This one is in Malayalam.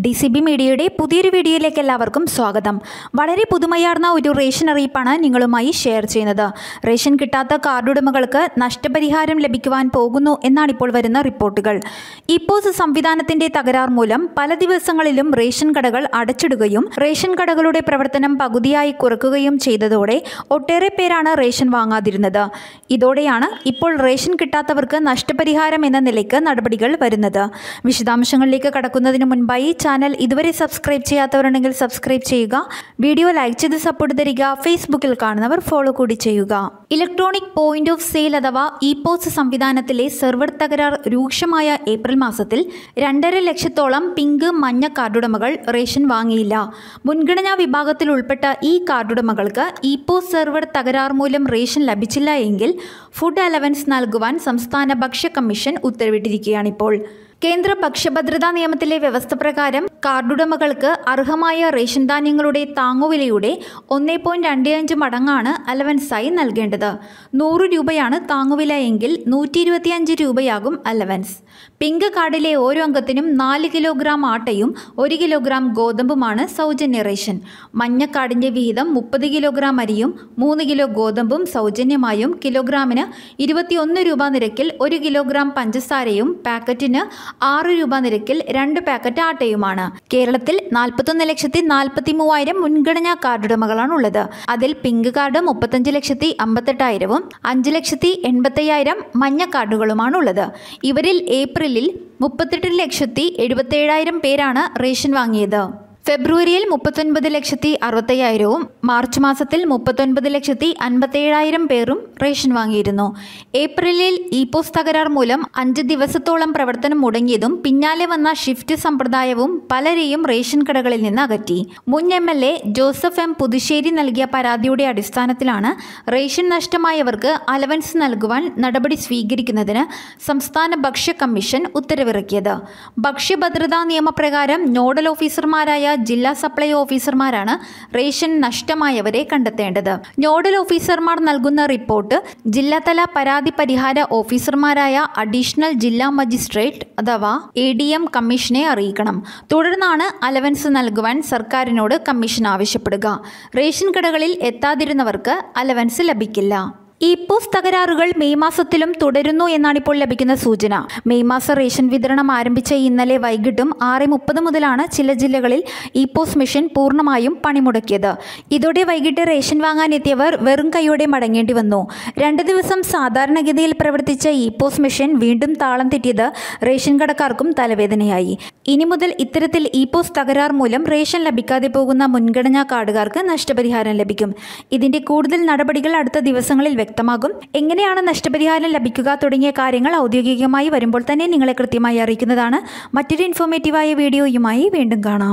ഡി സി ബി മീഡിയയുടെ പുതിയൊരു വീഡിയോയിലേക്ക് എല്ലാവർക്കും സ്വാഗതം വളരെ പുതുമയാർന്ന ഒരു റേഷൻ അറിയിപ്പാണ് നിങ്ങളുമായി ഷെയർ ചെയ്യുന്നത് റേഷൻ കിട്ടാത്ത കാർഡുടമകൾക്ക് നഷ്ടപരിഹാരം ലഭിക്കുവാൻ പോകുന്നു എന്നാണ് ഇപ്പോൾ വരുന്ന റിപ്പോർട്ടുകൾ ഇപ്പോസ് സംവിധാനത്തിന്റെ തകരാർ മൂലം പല ദിവസങ്ങളിലും റേഷൻ കടകൾ അടച്ചിടുകയും റേഷൻ കടകളുടെ പ്രവർത്തനം പകുതിയായി കുറക്കുകയും ചെയ്തതോടെ ഒട്ടേറെ പേരാണ് റേഷൻ വാങ്ങാതിരുന്നത് ഇതോടെയാണ് ഇപ്പോൾ റേഷൻ കിട്ടാത്തവർക്ക് നഷ്ടപരിഹാരം എന്ന നിലയ്ക്ക് നടപടികൾ വരുന്നത് വിശദാംശങ്ങളിലേക്ക് കടക്കുന്നതിന് മുൻപായി ചാനൽ ഇതുവരെ സബ്സ്ക്രൈബ് ചെയ്യാത്തവരുണ്ടെങ്കിൽ സബ്സ്ക്രൈബ് ചെയ്യുക വീഡിയോ ലൈക്ക് ചെയ്ത് സപ്പോർട്ട് തരിക ഫേസ്ബുക്കിൽ കാണുന്നവർ ഫോളോ കൂടി ചെയ്യുക ഇലക്ട്രോണിക് പോയിന്റ് ഓഫ് സെയിൽ അഥവാ ഇ പോസ് സംവിധാനത്തിലെ സെർവർ തകരാർ രൂക്ഷമായ ഏപ്രിൽ മാസത്തിൽ രണ്ടര ലക്ഷത്തോളം പിങ്ക് മഞ്ഞ കാർഡുടമകൾ റേഷൻ വാങ്ങിയില്ല മുൻഗണനാ വിഭാഗത്തിൽ ഉൾപ്പെട്ട ഈ കാർഡുടമകൾക്ക് ഇ പോസ് സെർവർ തകരാർ മൂലം റേഷൻ ലഭിച്ചില്ല എങ്കിൽ ഫുഡ് അലവൻസ് നൽകുവാൻ സംസ്ഥാന ഭക്ഷ്യ കമ്മീഷൻ ഉത്തരവിട്ടിരിക്കുകയാണിപ്പോൾ കേന്ദ്ര ഭക്ഷ്യഭദ്രതാ നിയമത്തിലെ വ്യവസ്ഥ പ്രകാരം കാർഡുടമകൾക്ക് അർഹമായ റേഷൻ ധാന്യങ്ങളുടെ താങ്ങുവിലയുടെ ഒന്നേ പോയിന്റ് രണ്ട് അഞ്ച് മടങ്ങാണ് അലവൻസായി നൽകേണ്ടത് നൂറ് രൂപയാണ് താങ്ങുവില എങ്കിൽ നൂറ്റി ഇരുപത്തിയഞ്ച് രൂപയാകും അലവൻസ് പിങ്ക് കാർഡിലെ ഓരോ അംഗത്തിനും നാല് കിലോഗ്രാം ആട്ടയും ഒരു കിലോഗ്രാം ഗോതമ്പുമാണ് സൗജന്യ റേഷൻ മഞ്ഞ കാർഡിൻ്റെ വിഹിതം മുപ്പത് കിലോഗ്രാം അരിയും മൂന്ന് കിലോ ഗോതമ്പും സൗജന്യമായും കിലോഗ്രാമിന് ഇരുപത്തിയൊന്ന് രൂപ നിരക്കിൽ ഒരു കിലോഗ്രാം പഞ്ചസാരയും പാക്കറ്റിന് ആറ് രൂപ നിരക്കിൽ രണ്ട് പാക്കറ്റ് ആട്ടയുമാണ് കേരളത്തിൽ നാൽപ്പത്തൊന്ന് ലക്ഷത്തി നാൽപ്പത്തി മൂവായിരം മുൻഗണനാ കാർഡുടമകളാണ് ഉള്ളത് അതിൽ പിങ്ക് കാർഡ് മുപ്പത്തഞ്ച് ലക്ഷത്തി അമ്പത്തെട്ടായിരവും അഞ്ച് ലക്ഷത്തി എൺപത്തയ്യായിരം മഞ്ഞ കാർഡുകളുമാണ് ഉള്ളത് ഇവരിൽ ഏപ്രിലിൽ മുപ്പത്തെട്ട് ലക്ഷത്തി എഴുപത്തേഴായിരം പേരാണ് റേഷൻ വാങ്ങിയത് ഫെബ്രുവരിയിൽ മുപ്പത്തൊൻപത് ലക്ഷത്തി അറുപത്തയ്യായിരവും മാർച്ച് മാസത്തിൽ മുപ്പത്തൊൻപത് ലക്ഷത്തി അൻപത്തേഴായിരം പേരും റേഷൻ വാങ്ങിയിരുന്നു ഏപ്രിലിൽ ഇ പോസ് തകരാർ മൂലം അഞ്ച് ദിവസത്തോളം പ്രവർത്തനം മുടങ്ങിയതും പിന്നാലെ വന്ന ഷിഫ്റ്റ് സമ്പ്രദായവും പലരെയും റേഷൻ കടകളിൽ നിന്ന് അകറ്റി മുൻ M L A Joseph M Puthussery നൽകിയ പരാതിയുടെ അടിസ്ഥാനത്തിലാണ് റേഷൻ നഷ്ടമായവർക്ക് അലവൻസ് നൽകുവാൻ നടപടി സ്വീകരിക്കുന്നതിന് സംസ്ഥാന ഭക്ഷ്യ കമ്മീഷൻ ഉത്തരവിറക്കിയത് ഭക്ഷ്യഭദ്രതാ നിയമപ്രകാരം നോഡൽ ഓഫീസർമാരായ ജില്ലാ സപ്ലൈ ഓഫീസർമാരാണ് റേഷൻ നഷ്ടമായവരെ കണ്ടെത്തേണ്ടത് നോഡൽ ഓഫീസർമാർ നൽകുന്ന റിപ്പോർട്ട് ജില്ലാതല പരാതി പരിഹാര ഓഫീസർമാരായ അഡീഷണൽ ജില്ലാ മജിസ്ട്രേറ്റ് അഥവാ എ ഡി എം കമ്മീഷനെ അറിയിക്കണം തുടർന്നാണ് അലവൻസ് നൽകുവാൻ സർക്കാരിനോട് കമ്മീഷൻ ആവശ്യപ്പെടുക റേഷൻ കടകളിൽ എത്താതിരുന്നവർക്ക് അലവൻസ് ലഭിക്കില്ല ഈ പോസ് തകരാറുകൾ മെയ് മാസത്തിലും തുടരുന്നു എന്നാണ് ഇപ്പോൾ ലഭിക്കുന്ന സൂചന മെയ് മാസ റേഷൻ വിതരണം ആരംഭിച്ച ഇന്നലെ വൈകിട്ടും ആറ് മുപ്പത് മുതലാണ് ചില ജില്ലകളിൽ ഈ പോസ് മിഷൻ പൂർണ്ണമായും പണിമുടക്കിയത് ഇതോടെ വൈകിട്ട് റേഷൻ വാങ്ങാനെത്തിയവർ വെറും കൈയോടെ മടങ്ങേണ്ടി വന്നു രണ്ട് ദിവസം സാധാരണഗതിയിൽ പ്രവർത്തിച്ച ഈ പോസ് മിഷൻ വീണ്ടും താളം തെറ്റിയത് റേഷൻ കടക്കാർക്കും തലവേദനയായി ഇനി മുതൽ ഇത്തരത്തിൽ ഈ പോസ് തകരാർ മൂലം റേഷൻ ലഭിക്കാതെ പോകുന്ന മുൻഗണനാ കാർഡുകാർക്ക് നഷ്ടപരിഹാരം ലഭിക്കും ഇതിന്റെ കൂടുതൽ നടപടികൾ അടുത്ത ദിവസങ്ങളിൽ വ്യക്തമാകും എങ്ങനെയാണ് നഷ്ടപരിഹാരം ലഭിക്കുക തുടങ്ങിയ കാര്യങ്ങൾ ഔദ്യോഗികമായി വരുമ്പോൾ തന്നെ നിങ്ങളെ കൃത്യമായി അറിയിക്കുന്നതാണ് മറ്റൊരു ഇൻഫോർമേറ്റീവായ വീഡിയോയുമായി വീണ്ടും കാണാം